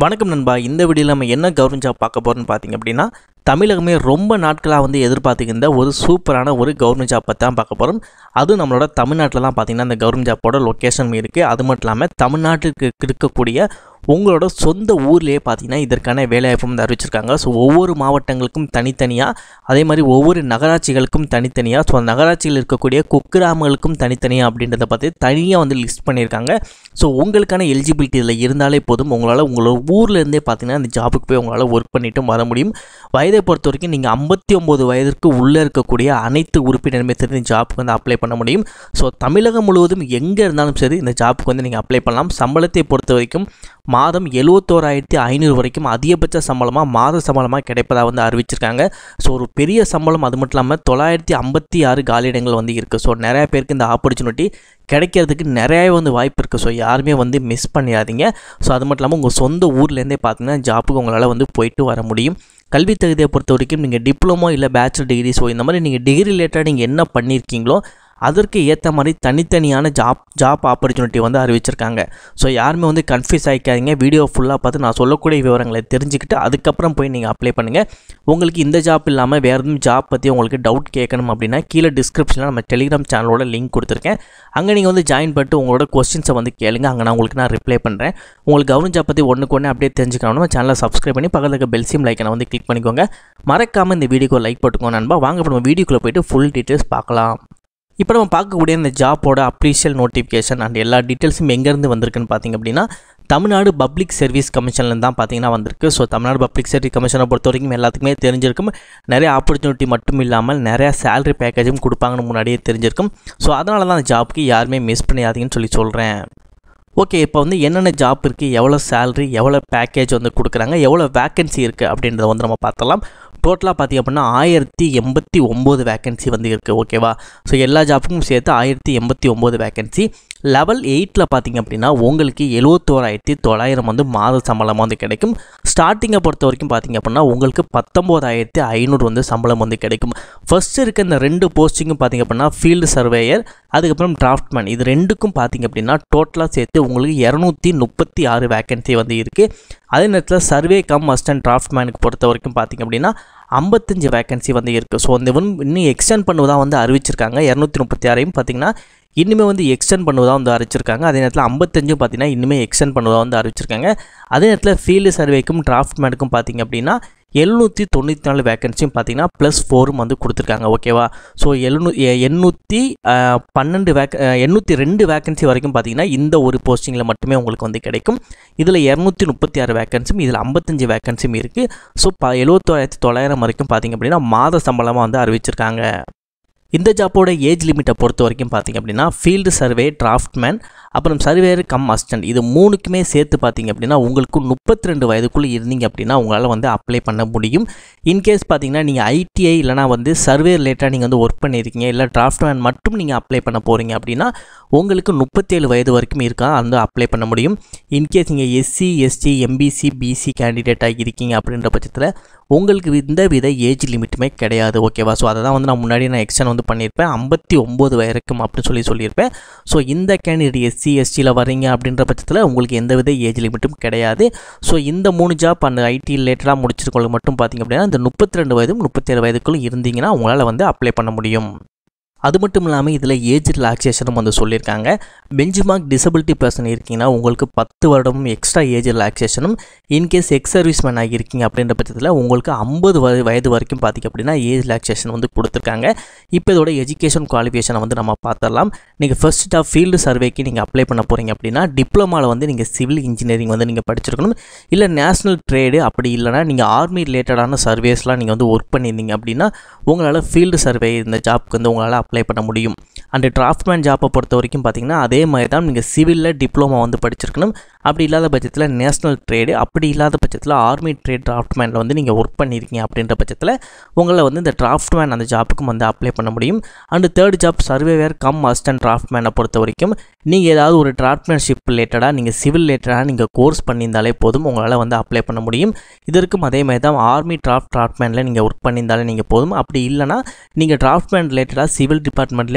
வணக்கம் நண்பா இந்த வீடியோவில் நம்ம என்ன கவர்மெண்ட் ஜாப் பார்க்க போகிறோம்னு பார்த்தீங்க அப்படின்னா தமிழகமே ரொம்ப நாட்களாக வந்து எதிர்பார்த்துக்கின்ற ஒரு சூப்பரான ஒரு கவர்மெண்ட் ஜாப் பற்றி தான் பார்க்க போகிறோம் அதுவும் நம்மளோட தமிழ்நாட்டில் தான் பார்த்தீங்கன்னா இந்த கவர்மெண்ட் ஜாப்போட லொக்கேஷன் இருக்குது அது மட்டும் இல்லாமல் தமிழ்நாட்டுக்கு இருக்கக்கூடிய உங்களோட சொந்த ஊர்லேயே பார்த்தீங்கன்னா இதற்கான வேலைவாய்ப்பு வந்து அறிவிச்சிருக்காங்க ஸோ ஒவ்வொரு மாவட்டங்களுக்கும் தனித்தனியாக அதே மாதிரி ஒவ்வொரு நகராட்சிகளுக்கும் தனித்தனியாக ஸோ நகராட்சியில் இருக்கக்கூடிய குக்கிராமங்களுக்கும் தனித்தனியாக அப்படின்றத பற்றி தனியாக வந்து லிஸ்ட் பண்ணியிருக்காங்க ஸோ உங்களுக்கான எலிஜிபிலிட்டி இதில் இருந்தாலே போதும் உங்களால் உங்களோட ஊர்லேருந்தே பார்த்தீங்கன்னா இந்த ஜாபுக்கு போய் உங்களால் ஒர்க் பண்ணிட்டும் வர முடியும் வயதை பொறுத்த வரைக்கும் நீங்கள் ஐம்பத்தி ஒம்பது வயதிற்கு உள்ளே இருக்கக்கூடிய அனைத்து உறுப்பினருமே தெரிஞ்ச இந்த ஜாப்புக்கு வந்து அப்ளை பண்ண முடியும் ஸோ தமிழகம் முழுவதும் எங்கே இருந்தாலும் சரி இந்த ஜாப்புக்கு வந்து நீங்கள் அப்ளை பண்ணலாம் சம்பளத்தை பொறுத்த வரைக்கும் மாதம் எழுபத்தோராயிரத்தி ஐநூறு வரைக்கும் அதிகபட்ச சம்பளமாக மாத சம்பளமாக கிடைப்பதாக வந்து அறிவிச்சிருக்காங்க ஸோ ஒரு பெரிய சம்பளம் அது மட்டும் இல்லாமல் தொள்ளாயிரத்தி ஐம்பத்தி ஆறு காலியிடங்கள் வந்து இருக்குது ஸோ நிறையா பேருக்கு இந்த ஆப்பர்ச்சுனிட்டி கிடைக்கிறதுக்கு நிறைய வந்து வாய்ப்பு இருக்குது ஸோ யாருமே வந்து மிஸ் பண்ணிடாதீங்க ஸோ அது மட்டும் இல்லாமல் உங்கள் சொந்த ஊர்லேருந்தே பார்த்தீங்கன்னா ஜாப்புக்கு உங்களால் வந்து போயிட்டு வர முடியும் கல்வி தகுதியை பொறுத்த வரைக்கும் நீங்கள் டிப்ளமோ இல்லை பேச்சுலர் டிகிரி ஸோ இந்த மாதிரி நீங்கள் டிகிரி ரிலேட்டடாக நீங்கள் என்ன பண்ணியிருக்கீங்களோ அதற்கு ஏற்ற மாதிரி தனித்தனியான ஜாப் ஜாப் ஆப்பர்ச்சுனிட்டி வந்து அறிவிச்சிருக்காங்க ஸோ யாருமே வந்து கன்ஃபியூஸ் ஆகிக்காதீங்க வீடியோ ஃபுல்லாக பார்த்து நான் சொல்லக்கூடிய விவரங்களை தெரிஞ்சுக்கிட்டு அதுக்கப்புறம் போய் நீங்கள் அப்ளை பண்ணுங்கள் உங்களுக்கு இந்த ஜாப் இல்லாமல் வேறு எதுவும் ஜாப் பற்றி உங்களுக்கு டவுட் கேட்கணும் அப்படின்னா கீழே டிஸ்கிரிப்ஷனில் நம்ம டெலிகிராம் சேனலோட லிங்க் கொடுத்துருக்கேன் அங்கே நீங்கள் வந்து ஜாயின் பண்ணிட்டு உங்களோட கொஸ்டின்ஸை வந்து கேளுங்க அங்கே நான் உங்களுக்கு நான் ரிப்ளை பண்ணுறேன் உங்களுக்கு கவர்மெண்ட் ஜாப் பற்றி ஒன்றுக்கு ஒன்று அப்படியே தெரிஞ்சுக்கணும் சேனலை சப்ஸ்கிரைப் பண்ணி பக்கத்தில் இருக்க பெல்சியம் லைக்கனை வந்து கிளிக் பண்ணிக்கோங்க மறக்காமல் இந்த வீடியோக்கு லைக் போட்டுக்கோங்க நண்பா வாங்க இப்போ நம்ம வீடியோக்குள்ளே போயிட்டு ஃபுல் டீட்டெயில்ஸ் பார்க்கலாம் இப்போ நம்ம பார்க்கக்கூடிய இந்த ஜாப்போட அப்ரிஷியல் நோட்டிஃபிகேஷன் அண்ட் எல்லா டீட்டெயில்ஸும் எங்கேருந்து வந்திருக்குன்னு பார்த்தீங்க அப்படின்னா தமிழ்நாடு பப்ளிக் சர்வீஸ் கமிஷன்லேருந்து தான் பார்த்தீங்கன்னா வந்திருக்கு ஸோ தமிழ்நாடு பப்ளிக் சர்வீஸ் கமிஷனை பொறுத்த வரைக்கும் எல்லாத்துக்குமே தெரிஞ்சிருக்கும் நிறைய ஆப்பர்ச்சுனிட்டி மட்டும் இல்லாமல் நிறையா சேலரி பேக்கேஜும் கொடுப்பாங்கன்னு முன்னாடியே தெரிஞ்சிருக்கும் ஸோ அதனால தான் அந்த ஜாப்க்கு யாருமே மிஸ் பண்ணியாதீங்கன்னு சொல்லி சொல்கிறேன் ஓகே இப்போ வந்து என்னென்ன ஜாப் இருக்குது எவ்வளோ சேலரி எவ்வளோ பேக்கேஜ் வந்து கொடுக்குறாங்க எவ்வளோ வேக்கன்சி இருக்குது அப்படின்றத வந்து நம்ம பார்த்தலாம் டோட்டலாக பார்த்திங்க அப்படின்னா ஆயிரத்தி எண்பத்தி ஒம்பது வேக்கன்சி வந்து இருக்குது ஓகேவா ஸோ எல்லா ஜாப்புக்கும் சேர்த்து ஆயிரத்தி எண்பத்தி ஒம்பது வேக்கன்சி லெவல் எயிட்டில் பார்த்திங்க அப்படின்னா உங்களுக்கு எழுவத்தோராயிரத்தி தொள்ளாயிரம் வந்து மாத சம்பளம் வந்து கிடைக்கும் ஸ்டார்டிங்கை பொறுத்த வரைக்கும் பார்த்திங்க அப்படின்னா உங்களுக்கு பத்தொம்போதாயிரத்தி ஐநூறு வந்து சம்பளம் வந்து கிடைக்கும் ஃபர்ஸ்ட் இருக்க இந்த ரெண்டு போஸ்டிங்கும் பார்த்திங்க அப்படின்னா ஃபீல்டு சர்வேயர் அதுக்கப்புறம் டிராஃப்ட்மேன் இது ரெண்டுக்கும் பார்த்திங்க அப்படின்னா டோட்டலாக சேர்த்து உங்களுக்கு இரநூத்தி முப்பத்தி ஆறு வேக்கன்சி வந்து இருக்குது அதே நேரத்தில் சர்வே கம் அஸ்டன்ட் டிராஃப்ட்மேனுக்கு பொறுத்த வரைக்கும் பார்த்திங்க அப்படின்னா ஐம்பத்தஞ்சு வேக்கன்சி வந்து இருக்குது ஸோ இந்த இன்னும் எக்ஸ்டெண்ட் பண்ணுவதாக வந்து அறிவிச்சிருக்காங்க இரநூத்தி முப்பத்தி ஆறையும் பார்த்திங்கன்னா இனிமேல் வந்து எக்ஸ்டெண்ட் பண்ணுவதாக வந்து அறிவிச்சிருக்காங்க அதே நேரத்தில் ஐம்பத்தஞ்சும் பார்த்தீங்கன்னா இனிமேல் எக்ஸ்டெண்ட் பண்ணுவதாக வந்து அறிவிச்சிருக்காங்க அதே நேரத்தில் ஃபீல்டு சர்வேக்கும் டிராஃப்ட்மேனுக்கும் பார்த்திங்க அப்படின்னா எழுநூற்றி தொண்ணூற்றி நாலு வேக்கன்சியும் பார்த்தீங்கன்னா ப்ளஸ் ஃபோரும் வந்து கொடுத்துருக்காங்க ஓகேவா ஸோ எழுநூ எண்ணூற்றி பன்னெண்டு வேக் எண்ணூற்றி ரெண்டு வேக்கன்சி வரைக்கும் பார்த்தீங்கன்னா இந்த ஒரு போஸ்டிங்கில் மட்டுமே உங்களுக்கு வந்து கிடைக்கும் இதில் இரநூத்தி முப்பத்தி ஆறு வேக்கன்சியும் இதில் ஐம்பத்தஞ்சு வேக்கன்சியும் இருக்குது ஸோ ப எழுபத்தோராயிரத்தி தொள்ளாயிரம் வரைக்கும் பார்த்திங்க அப்படின்னா மாத சம்பளமாக வந்து அறிவிச்சிருக்காங்க இந்த ஜாப்போட ஏஜ் லிமிட்டை பொறுத்த வரைக்கும் பார்த்திங்க அப்படின்னா ஃபீல்டு சர்வே டிராஃப்ட்மேன் அப்புறம் சர்வேயர் கம் அசிஸ்டன்ட் இது மூணுக்குமே சேர்த்து பார்த்திங்க அப்படின்னா உங்களுக்கு முப்பத்தி ரெண்டு வயதுக்குள்ளே இருந்தீங்க அப்படின்னா உங்களால் வந்து அப்ளை பண்ண முடியும் இன்கேஸ் பார்த்தீங்கன்னா நீங்கள் ஐடிஐ இல்லைனா வந்து சர்வே ரிலேட்டாக நீங்கள் வந்து ஒர்க் பண்ணியிருக்கீங்க இல்லை டிராஃப்ட்மேன் மட்டும் நீங்கள் அப்ளை பண்ண போகிறீங்க அப்படின்னா உங்களுக்கு முப்பத்தேழு வயது வரைக்கும் இருக்கா வந்து அப்ளை பண்ண முடியும் இன்கேஸ் நீங்கள் எஸ்சி எஸ்டி எம்பிசி பிசி கேண்டிடேட்டாக இருக்கீங்க அப்படின்ற பட்சத்தில் உங்களுக்கு இந்த வித ஏஜ் லிமிட்டுமே கிடையாது ஓகேவா ஸோ அதை தான் வந்து நான் முன்னாடி நான் எக்ஸ்டன் வந்து பண்ணியிருப்பேன் ஐம்பத்தி ஒம்பது வரைக்கும் அப்படின்னு சொல்லி சொல்லியிருப்பேன் ஸோ இந்த கேண்டிடேட் எஸ்சி எஸ்டியில் வரீங்க அப்படின்ற பட்சத்தில் உங்களுக்கு எந்த வித ஏஜ் லிமிட்டும் கிடையாது ஸோ இந்த மூணு ஜாப் அந்த ஐடி ரிலேட்டடாக முடிச்சிருக்கவங்களுக்கு மட்டும் பார்த்திங்க அப்படின்னா இந்த முப்பத்தி ரெண்டு வயதும் முப்பத்தேழு வயதுக்குள்ள இருந்தீங்கன்னா உங்களால் வந்து அப்ளை பண்ண முடியும் அது மட்டும் இல்லாமல் இதில் ஏஜ் ரிலாக்ஸேஷனும் வந்து சொல்லியிருக்காங்க பெஞ்ச்மார்க் டிசபிலிட்டி பர்சன் இருக்கீங்கன்னா உங்களுக்கு பத்து வருடமும் எக்ஸ்ட்ரா ஏஜ் ரிலாக்ஸேஷனும் இன்கேஸ் எக்ஸ் சர்வீஸ் மேன் ஆகியிருக்கீங்க அப்படின்ற பட்சத்தில் உங்களுக்கு ஐம்பது வயது வயது வரைக்கும் பார்த்திங்க அப்படின்னா ஏஜ் ரிலாக்ஸேஷன் வந்து கொடுத்துருக்காங்க இப்போ இதோட எஜுகேஷன் குவாலிஃபிகேஷனை வந்து நம்ம பார்த்துடலாம் நீங்கள் ஃபர்ஸ்ட் ஆஃப் ஃபீல்டு சர்வேக்கு நீங்கள் அப்ளை பண்ண போகிறீங்க அப்படின்னா டிப்ளமாவில் வந்து நீங்கள் சிவில் இன்ஜினியரிங் வந்து நீங்கள் படிச்சிருக்கணும் இல்லை நேஷனல் ட்ரேடு அப்படி இல்லைனா நீங்கள் ஆர்மி ரிலேட்டடான சர்வேஸ்லாம் நீங்கள் வந்து ஒர்க் பண்ணியிருந்தீங்க அப்படின்னா உங்களால் ஃபீல்டு சர்வே இந்த ஜாப்க்கு வந்து உங்களால் அப்ளை பண்ண முடியும் அண்ட் டிராஃப்ட்மேன் ஜாப்பை பொறுத்த வரைக்கும் பார்த்தீங்கன்னா அதே மாதிரி தான் நீங்கள் சிவிலில் டிப்ளமா வந்து படிச்சிருக்கணும் அப்படி இல்லாத பட்சத்தில் நேஷனல் ட்ரேடு அப்படி இல்லாத பட்சத்தில் ஆர்மி ட்ரேட் டிராஃப்ட்மேனில் வந்து நீங்கள் ஒர்க் பண்ணியிருக்கீங்க அப்படின்ற பட்சத்தில் உங்களை வந்து இந்த டிராஃப்ட்மேன் அந்த ஜாப்புக்கும் வந்து அப்ளை பண்ண முடியும் and third job surveyor cum assistant டிராஃப்ட்மேனை பொறுத்த வரைக்கும் நீங்கள் ஏதாவது ஒரு டிராஃப்ட்மேன்ஷிப் ரிலேட்டடாக நீங்கள் சிவில் ரிலேட்டடாக நீங்கள் கோர்ஸ் பண்ணியிருந்தாலே போதும் உங்களால் வந்து அப்ளை பண்ண முடியும் இதற்கும் அதே மாதிரி தான் ஆர்மி டிராஃப்ட் டிராஃப்ட்மேனில் நீங்கள் ஒர்க் பண்ணியிருந்தாலே நீங்கள் போதும் அப்படி இல்லைனா நீங்கள் டிராஃப்ட்மேன் ரிலேட்டடாக சிவில் டிபார்ட்மெண்ட்டில் நீங்கள்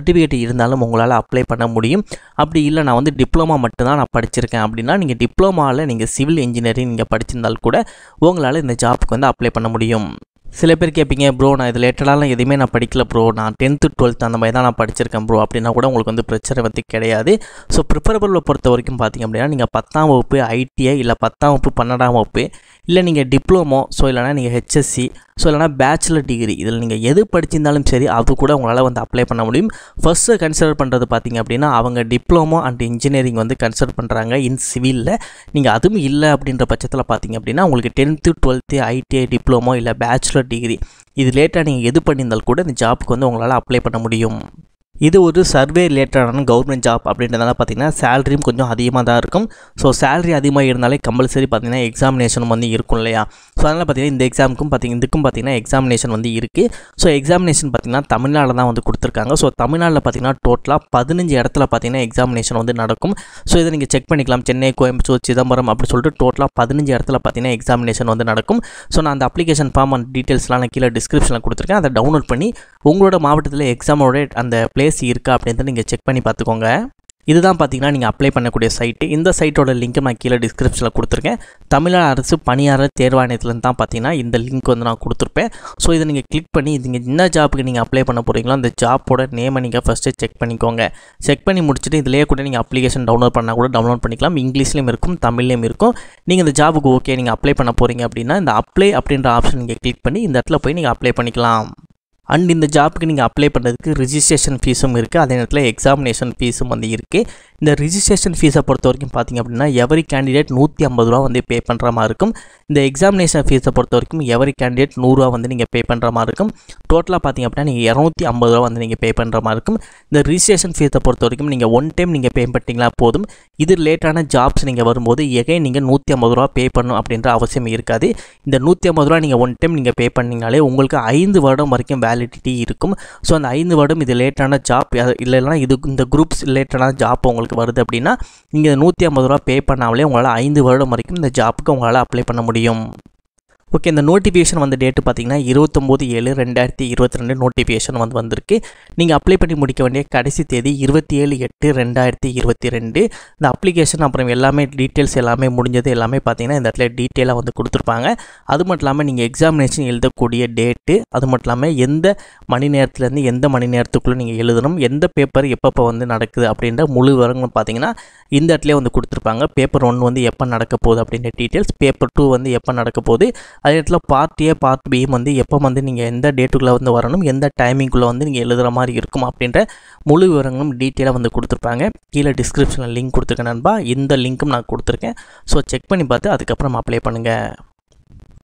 சர்டிஃபிகேட் இருந்தாலும் உங்களால் அப்ளை பண்ண முடியும் அப்படி இல்லை நான் வந்து டிப்ளமா மட்டும்தான் நான் படிச்சிருக்கேன் அப்படின்னா நீங்கள் டிப்ளமாவில் நீங்கள் சிவில் இன்ஜினியரிங் நீங்கள் படிச்சிருந்தால் கூட உங்களால் இந்த ஜாப்புக்கு வந்து அப்ளை பண்ண முடியும் சில பேர் கேட்பீங்க ப்ரோ நான் இது லேட்டடாலாம் எதுவுமே நான் படிக்கல ப்ரோ நான் டென்த்து டுவெல்த் அந்த மாதிரி தான் நான் படிச்சிருக்கேன் ப்ரோ அப்படின்னா கூட உங்களுக்கு வந்து பிரச்சனை வந்து கிடையாது ஸோ ப்ரிஃபரபிளில் பொறுத்த வரைக்கும் பார்த்தீங்க அப்படின்னா நீங்கள் பத்தாம் வகுப்பு ஐடிஐ இல்லை பத்தாம் வகுப்பு பன்னெண்டாம் வகுப்பு இல்லை நீங்கள் டிப்ளமோ ஸோ இல்லைனா நீங்கள் ஹெச்எஸ்சி ஸோ இல்லைனா பேச்சுலர் டிகிரி இதில் நீங்கள் எது படிச்சிருந்தாலும் சரி அது கூட உங்களால் வந்து அப்ளை பண்ண முடியும் ஃபஸ்ட்டு கன்சிடர் பண்ணுறது பார்த்தீங்க அப்படின்னா அவங்க டிப்ளமோ அண்ட் இன்ஜினியரிங் வந்து கன்சிடர் பண்ணுறாங்க இன் சிவிலில் நீங்கள் அதுவும் இல்லை அப்படின்ற பட்சத்தில் பார்த்தீங்க அப்படின்னா உங்களுக்கு டென்த்து டுவெல்த்து ஐடிஐ டிப்ளமோ இல்லை பேச்சுலர் டிகிரி இது லேட்டாக நீங்கள் எது பண்ணியிருந்தால் கூட இந்த ஜாப்புக்கு வந்து உங்களால் அப்ளை பண்ண முடியும் இது ஒரு சர்வே ரிலேட்டடான கவர்மெண்ட் ஜாப் அப்படின்றதால பார்த்தீங்கன்னா சேலரியும் கொஞ்சம் அதிகமாக தான் இருக்கும் ஸோ சேலரி அதிகமாக இருந்தாலே கம்பல்சரி பார்த்தீங்கன்னா எக்ஸாமினேஷன் வந்து இருக்கும் இல்லையா ஸோ அதனால் பார்த்தீங்கன்னா இந்த எக்ஸாமுக்கும் பார்த்தீங்க இதுக்கும் பார்த்தீங்கன்னா எக்ஸாமினேஷன் வந்து இருக்குது ஸோ எக்ஸாமினேஷன் பார்த்தீங்கன்னா தமிழ்நாட்டில் தான் வந்து கொடுத்துருக்காங்க ஸோ தமிழ்நாட்டில் பார்த்தீங்கன்னா டோட்டலாக பதினஞ்சு இடத்துல பார்த்தீங்கன்னா எக்ஸாமினேஷன் வந்து நடக்கும் ஸோ இதை நீங்கள் செக் பண்ணிக்கலாம் சென்னை கோயம்புத்தூர் சிதம்பரம் அப்படி சொல்லிட்டு டோட்டலாக பதினஞ்சு இடத்துல பார்த்தீங்கன்னா எக்ஸாமினேஷன் வந்து நடக்கும் ஸோ நான் அந்த அப்ளிகேஷன் ஃபார்ம் அண்ட் டீட்டெயில்ஸ்லாம் நான் கீழே டிஸ்கிரிப்ஷனில் கொடுத்துருக்கேன் அதை டவுன்லோட் பண்ணி உங்களோட மாவட்டத்தில் எக்ஸாமோட அந்த பிளேஸ் இருக்கா அப்படின்றத நீங்கள் செக் பண்ணி பார்த்துக்கோங்க இதுதான் பார்த்தீங்கன்னா நீங்கள் அப்ளை பண்ணக்கூடிய சைட்டு இந்த சைட்டோட லிங்க் நான் கீழே டிஸ்கிரிப்ஷனில் கொடுத்துருக்கேன் தமிழ்நாடு அரசு பணியாளர் தேர்வாணையத்துலேருந்து தான் பார்த்தீங்கன்னா இந்த லிங்க் வந்து நான் கொடுத்துருப்பேன் ஸோ இதை நீங்கள் கிளிக் பண்ணி நீங்கள் என்ன ஜாப்புக்கு நீங்கள் அப்ளை பண்ண போகிறீங்களோ அந்த ஜாப்போட நேமை நீங்கள் ஃபஸ்ட்டு செக் பண்ணிக்கோங்க செக் பண்ணி முடிச்சுட்டு இதிலேயே கூட நீங்கள் அப்ளிகேஷன் டவுன்லோட் பண்ணால் கூட டவுன்லோட் பண்ணிக்கலாம் இங்கிலீஷ்லேயும் இருக்கும் தமிழ்லேயும் இருக்கும் நீங்கள் இந்த ஜாபுக்கு ஓகே நீங்கள் அப்ளை பண்ண போகிறீங்க அப்படின்னா இந்த அப்ளை அப்படின்ற ஆப்ஷன் நீங்கள் கிளிக் பண்ணி இந்த இடத்துல போய் நீங்கள் அப்ளை பண்ணிக்கலாம் அண்ட் இந்த ஜாப்புக்கு நீங்கள் அப்ளை பண்ணுறதுக்கு ரிஜிஸ்ட்ரேஷன் ஃபீஸும் இருக்குது அதே நேரத்தில் எக்ஸாமினேஷன் ஃபீஸும் வந்து இருக்குது இந்த ரிஜிஸ்ட்ரேஷன் ஃபீஸை பொறுத்த வரைக்கும் பார்த்தீங்க அப்படின்னா எவரி கேண்டிடேட் நூற்றி ஐம்பது ரூபா வந்து பே பண்ணுற மாதிரி இருக்கும் இந்த எக்ஸாமினேஷன் ஃபீஸை பொறுத்த வரைக்கும் எவரி கேண்டிடேட் நூறுரூவா வந்து நீங்கள் பே பண்ணுற மாதிரி இருக்கும் டோட்டலாக பார்த்தீங்க அப்படின்னா நீங்கள் இரநூத்தி ஐம்பது ரூபா வந்து நீங்கள் பே பண்ணுற மாதிரி இருக்கும் இந்த ரிஜிஸ்ட்ரேஷன் ஃபீஸை பொறுத்த வரைக்கும் நீங்கள் ஒன் டைம் நீங்கள் பே பண்ணிட்டீங்களா போதும் இது லேட்டான ஜாப்ஸ் நீங்கள் வரும்போது எகைன் நீங்கள் நூற்றி ஐம்பது ரூபா பே பண்ணணும் அப்படின்ற அவசியம் இருக்காது இந்த நூற்றி ஐம்பது ரூபா நீங்கள் ஒன் டைம் நீங்கள் பே பண்ணிங்கனாலே உங்களுக்கு ஐந்து வருடம் வரைக்கும் வேலிடிட்டி இருக்கும் ஸோ அந்த ஐந்து வருடம் இது லேட்டான ஜாப் இல்லைன்னா இது இந்த குரூப்ஸ் ரிலேட்டடான ஜாப் உங்களுக்கு வருது அப்படின்னா நீங்கள் நூற்றி ஐம்பது ரூபா பே பண்ணாமலே உங்களால் ஐந்து வருடம் வரைக்கும் இந்த ஜாப்புக்கு உங்களால் அப்ளை பண்ண முடியும் ஓகே இந்த நோட்டிஃபிகேஷன் வந்து டேட்டு பார்த்தீங்கன்னா இருபத்தொம்போது ஏழு ரெண்டாயிரத்தி இருபத்தி ரெண்டு நோட்டிஃபிகேஷன் வந்து வந்திருக்கு நீங்கள் அப்ளை பண்ணி முடிக்க வேண்டிய கடைசி தேதி இருபத்தி ஏழு எட்டு ரெண்டாயிரத்தி இருபத்தி ரெண்டு இந்த அப்ளிகேஷன் அப்புறம் எல்லாமே டீட்டெயில்ஸ் எல்லாமே முடிஞ்சது எல்லாமே பார்த்தீங்கன்னா இந்த இடத்துல டீட்டெயிலாக வந்து கொடுத்துருப்பாங்க அது மட்டும் இல்லாமல் நீங்கள் எக்ஸாமினேஷன் எழுதக்கூடிய டேட்டு அது மட்டும் இல்லாமல் எந்த மணி நேரத்துலேருந்து எந்த மணி நேரத்துக்குள்ளே நீங்கள் எழுதணும் எந்த பேப்பர் எப்பப்போ வந்து நடக்குது அப்படின்ற முழு விவரங்களும் பார்த்தீங்கன்னா இந்த இடத்துல வந்து கொடுத்துருப்பாங்க பேப்பர் ஒன் வந்து எப்போ நடக்க போகுது அப்படின்ற டீட்டெயில்ஸ் பேப்பர் டூ வந்து எப்போ நடக்க போகுது அதே இடத்துல பார்ட் ஏ பார்ட் பியும் வந்து எப்போ வந்து நீங்கள் எந்த டேட்டுக்குள்ளே வந்து வரணும் எந்த டைமிங்குள்ளே வந்து நீங்கள் எழுதுகிற மாதிரி இருக்கும் அப்படின்ற முழு விவரங்களும் டீட்டெயிலாக வந்து கொடுத்துருப்பாங்க கீழே டிஸ்கிரிப்ஷனில் லிங்க் கொடுத்துருக்கேன் நண்பா இந்த லிங்க்கும் நான் கொடுத்துருக்கேன் ஸோ செக் பண்ணி பார்த்து அதுக்கப்புறம் அப்ளை பண்ணுங்கள்